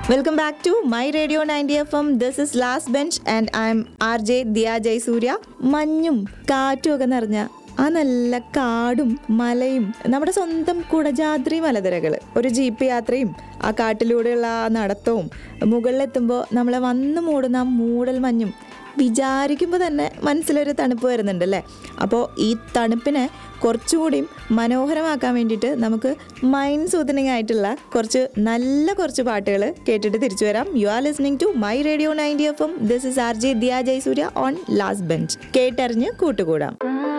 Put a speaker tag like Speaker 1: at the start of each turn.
Speaker 1: welcome back to my radio ninety F M this is last bench and I'm R J Diya Jayasurya മഞ്ഞും കാറ്റും ഒക്കെ നിറഞ്ഞ ആ നല്ല കാടും മലയും നമ്മുടെ സ്വന്തം കുടജാദ്രി മലനിരകൾ ഒരു ജീപ്പ് യാത്രയും ആ കാട്ടിലൂടെയുള്ള ആ നടത്തവും മുകളിലെത്തുമ്പോൾ നമ്മളെ വന്നു മൂടുന്ന ആ മൂടൽ മഞ്ഞും വിചാരിക്കുമ്പോൾ തന്നെ മനസ്സിലൊരു തണുപ്പ് വരുന്നുണ്ട് അല്ലേ അപ്പോൾ ഈ തണുപ്പിനെ കുറച്ചുകൂടിയും മനോഹരമാക്കാൻ വേണ്ടിയിട്ട് നമുക്ക് മൈൻഡ് സൂതനിങ് ആയിട്ടുള്ള കുറച്ച് നല്ല കുറച്ച് പാട്ടുകൾ കേട്ടിട്ട് തിരിച്ചു വരാം you are listening to my radio ninety F M this is R J Diya Jayasurya on last bench കേട്ടറിഞ്ഞ് കൂട്ടുകൂടാം